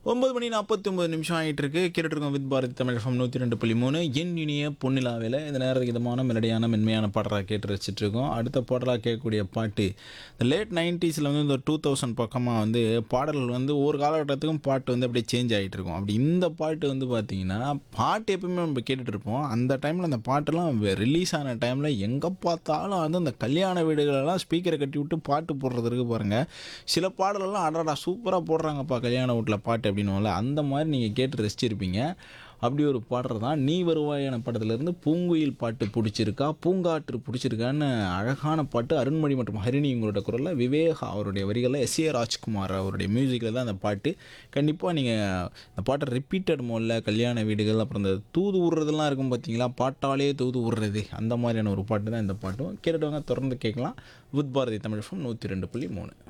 ஒன்பது மணி நாற்பத்தி ஒன்பது நிமிஷம் ஆகிட்டு இருக்கு கேட்டுட்டு இருக்கோம் வித் பாரதி தமிழ் ஃபம் நூற்றி ரெண்டு புள்ளி மூணு என் இனிய பொன்னிலாவில் இந்த நேரம் இதமான மெலடியான மென்மையான பாடலாக கேட்டு ரசிச்சிட்டு இருக்கோம் அடுத்த பாடலாக கேட்கக்கூடிய பாட்டு இந்த லேட் நைன்ட்டீஸில் வந்து இந்த டூ தௌசண்ட் பக்கமாக வந்து பாடல்கள் வந்து ஒவ்வொரு காலகட்டத்துக்கும் பாட்டு வந்து அப்படியே சேஞ்ச் ஆகிட்டு இருக்கும் அப்படி இந்த பாட்டு வந்து பார்த்தீங்கன்னா பாட்டு எப்பவுமே நம்ம கேட்டுட்டு இருப்போம் அந்த டைமில் அந்த பாட்டெல்லாம் ரிலீஸ் ஆன டைமில் எங்கே பார்த்தாலும் வந்து அந்த கல்யாண வீடுகளெல்லாம் ஸ்பீக்கரை கட்டி விட்டு பாட்டு போடுறது இருக்கு பாருங்கள் சில பாடலெல்லாம் அடடா சூப்பராக போடுறாங்கப்பா கல்யாண வீட்டில் பாட்டு அப்படின்னுவோம்ல அந்த மாதிரி நீங்கள் கேட்டு ரசிச்சிருப்பீங்க அப்படி ஒரு பாடுறது தான் நீ வருவாயான படத்துலேருந்து பூங்குயில் பாட்டு பிடிச்சிருக்கா பூங்காற்று பிடிச்சிருக்கான்னு அழகான பாட்டு அருண்மொழி மற்றும் ஹரிணி உங்களோட குரலில் விவேகா அவருடைய வரிகளில் எஸ் ஏ ராஜ்குமார் அவருடைய மியூசிக்கில் தான் அந்த பாட்டு கண்டிப்பாக நீங்கள் இந்த பாட்டை ரிப்பீட்டட் மோடில் கல்யாண வீடுகள் அப்புறம் இந்த தூது விடுறதெல்லாம் இருக்கும் பார்த்தீங்களா பாட்டாலே தூது விடுறது அந்த மாதிரியான ஒரு பாட்டு தான் இந்த பாட்டும் கேட்டுட்டு வாங்க தொடர்ந்து கேட்கலாம் வித் பாரதி தமிழ் ஃபம் நூற்றி ரெண்டு புள்ளி மூணு